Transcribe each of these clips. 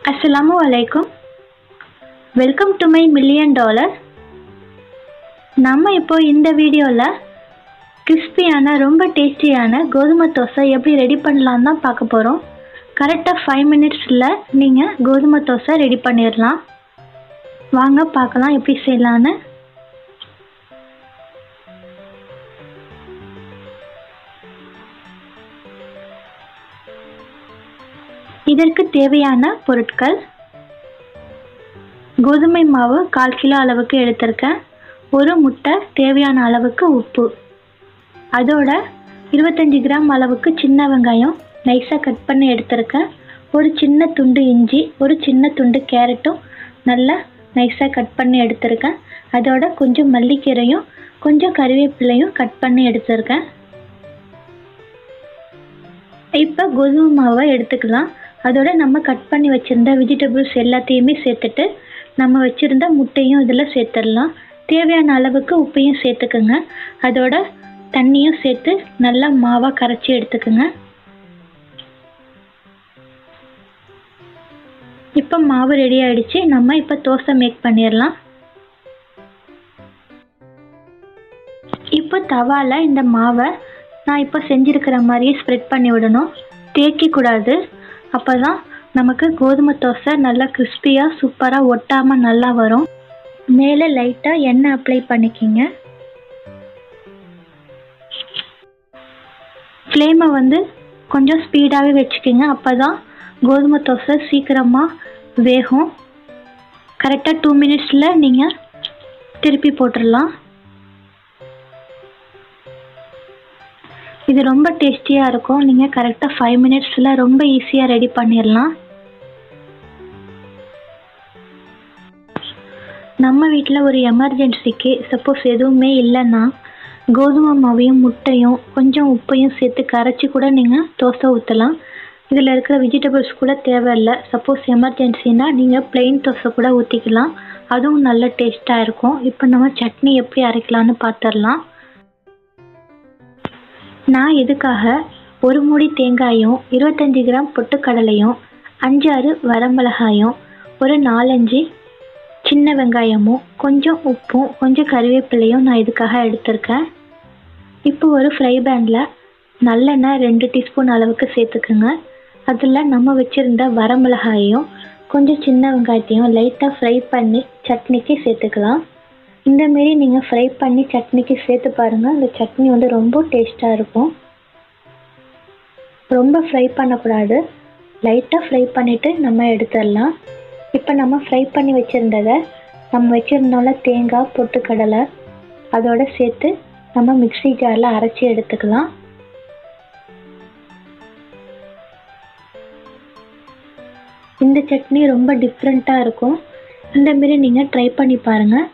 அஸ்ஸலாமு அலைக்கும் welcome to my million dollar நம்ம இப்போ இந்த வீடியோவில் கிறிஸ்பியான ரொம்ப டேஸ்டியான கோதுமை தோசை எப்படி ரெடி பண்ணலான்னு தான் பார்க்க போகிறோம் கரெக்டாக ஃபைவ் மினிட்ஸில் நீங்கள் கோதுமை தோசை ரெடி பண்ணிடலாம் வாங்க பார்க்கலாம் எப்படி செய்யலான்னு இதற்கு தேவையான பொருட்கள் கோதுமை மாவு கால் கிலோ அளவுக்கு எடுத்திருக்கேன் ஒரு முட்டை தேவையான அளவுக்கு உப்பு அதோட இருபத்தஞ்சி கிராம் அளவுக்கு சின்ன வெங்காயம் நைஸாக கட் பண்ணி எடுத்திருக்கேன் ஒரு சின்ன துண்டு இஞ்சி ஒரு சின்ன துண்டு கேரட்டும் நல்லா நைஸாக கட் பண்ணி எடுத்திருக்கேன் அதோட கொஞ்சம் மல்லிக்கீரையும் கொஞ்சம் கறிவேப்பிலையும் கட் பண்ணி எடுத்திருக்கேன் இப்போ கோதுமை மாவை எடுத்துக்கலாம் அதோட நம்ம கட் பண்ணி வச்சுருந்த வெஜிடபிள்ஸ் எல்லாத்தையுமே சேர்த்துட்டு நம்ம வச்சுருந்த முட்டையும் இதில் சேர்த்துடலாம் தேவையான அளவுக்கு உப்பையும் சேர்த்துக்குங்க அதோட தண்ணியும் சேர்த்து நல்லா மாவாக கரைச்சி எடுத்துக்குங்க இப்போ மாவு ரெடி ஆயிடுச்சு நம்ம இப்போ தோசை மேக் பண்ணிடலாம் இப்போ தவாவில் இந்த மாவை நான் இப்போ செஞ்சுருக்கிற மாதிரியே ஸ்ப்ரெட் பண்ணி விடணும் தேய்க்கக்கூடாது அப்போ தான் நமக்கு கோதுமை தோசை நல்லா கிறிஸ்பியாக சூப்பராக ஒட்டாமல் நல்லா வரும் மேலே லைட்டாக எண்ணெய் அப்ளை பண்ணிக்கிங்க ஃப்ளேமை வந்து கொஞ்சம் ஸ்பீடாகவே வச்சுக்கிங்க அப்போ தான் கோதுமை தோசை சீக்கிரமாக வேகும் கரெக்டாக டூ மினிட்ஸில் நீங்கள் திருப்பி போட்டுடலாம் இது ரொம்ப டேஸ்டியாக இருக்கும் நீங்கள் கரெக்டாக ஃபைவ் மினிட்ஸில் ரொம்ப ஈஸியாக ரெடி பண்ணிடலாம் நம்ம வீட்டில் ஒரு எமர்ஜென்சிக்கு சப்போஸ் எதுவுமே இல்லைன்னா கோதுமை மாவையும் முட்டையும் கொஞ்சம் உப்பையும் சேர்த்து கரைச்சி கூட நீங்கள் தோசை ஊற்றலாம் இதில் இருக்கிற வெஜிடபிள்ஸ் கூட தேவையில்லை சப்போஸ் எமர்ஜென்சினா நீங்கள் பிளெயின் தோசை கூட ஊற்றிக்கலாம் அதுவும் நல்ல டேஸ்ட்டாக இருக்கும் இப்போ நம்ம சட்னி எப்படி அரைக்கலான்னு பார்த்துடலாம் நான் இதுக்காக ஒரு மூடி தேங்காயும் இருபத்தஞ்சி கிராம் பொட்டுக்கடலையும் அஞ்சாறு வரமிளகாயும் ஒரு நாலஞ்சு சின்ன வெங்காயமும் கொஞ்சம் உப்பும் கொஞ்சம் கறிவேப்பிலையும் நான் இதுக்காக எடுத்திருக்கேன் இப்போ ஒரு ஃப்ரை பேனில் நல்லெண்ணெய் ரெண்டு டீஸ்பூன் அளவுக்கு சேர்த்துக்குங்க அதில் நம்ம வச்சுருந்த வரமிளகாயையும் கொஞ்சம் சின்ன வெங்காயத்தையும் லைட்டாக ஃப்ரை பண்ணி சட்னிக்கு சேர்த்துக்கலாம் இந்தமாரி நீங்கள் ஃப்ரை பண்ணி சட்னிக்கு சேர்த்து பாருங்கள் அந்த சட்னி வந்து ரொம்ப டேஸ்ட்டாக இருக்கும் ரொம்ப ஃப்ரை பண்ணக்கூடாது லைட்டாக ஃப்ரை பண்ணிவிட்டு நம்ம எடுத்துடலாம் இப்போ நம்ம ஃப்ரை பண்ணி வச்சுருந்ததை நம்ம வச்சுருந்தோம்ல தேங்காய் பொட்டுக்கடலை அதோடு சேர்த்து நம்ம மிக்ஸி ஜாரில் அரைச்சி எடுத்துக்கலாம் இந்த சட்னி ரொம்ப டிஃப்ரெண்ட்டாக இருக்கும் இந்தமாரி நீங்கள் ட்ரை பண்ணி பாருங்கள்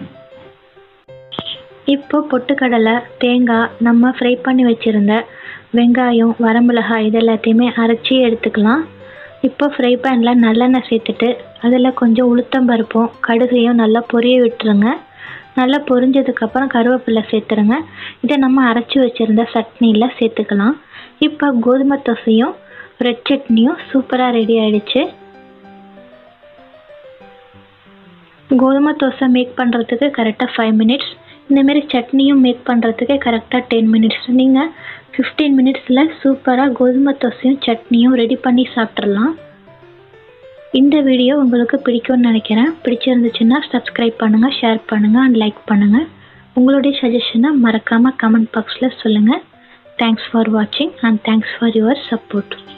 இப்போ பொட்டுக்கடலை தேங்காய் நம்ம ஃப்ரை பண்ணி வச்சுருந்த வெங்காயம் வரமிளகாய் இது எல்லாத்தையுமே அரைச்சி எடுத்துக்கலாம் இப்போ ஃப்ரை பேனில் நல்லெண்ணெய் சேர்த்துட்டு அதில் கொஞ்சம் உளுத்தம்பருப்பும் கடுகையும் நல்லா பொரிய விட்டுருங்க நல்லா பொரிஞ்சதுக்கப்புறம் கருவேப்பிலை சேர்த்துருங்க இதை நம்ம அரைச்சி வச்சுருந்த சட்னியில் சேர்த்துக்கலாம் இப்போ கோதுமை தோசையும் ரெட் சட்னியும் சூப்பராக ரெடி ஆயிடுச்சு கோதுமை தோசை மேக் பண்ணுறதுக்கு கரெக்டாக ஃபைவ் மினிட்ஸ் இந்தமாரி சட்னியும் மேக் பண்ணுறதுக்கு கரெக்டாக டென் மினிட்ஸ் நீங்கள் ஃபிஃப்டீன் மினிட்ஸில் சூப்பராக கோதுமை தோசையும் சட்னியும் ரெடி பண்ணி சாப்பிட்றலாம் இந்த வீடியோ உங்களுக்கு பிடிக்கும்னு நினைக்கிறேன் பிடிச்சிருந்துச்சுன்னா சப்ஸ்கிரைப் பண்ணுங்கள் ஷேர் பண்ணுங்கள் அண்ட் லைக் பண்ணுங்கள் உங்களுடைய சஜஷனை மறக்காமல் கமெண்ட் பாக்ஸில் சொல்லுங்கள் தேங்க்ஸ் ஃபார் வாட்சிங் and thanks for your support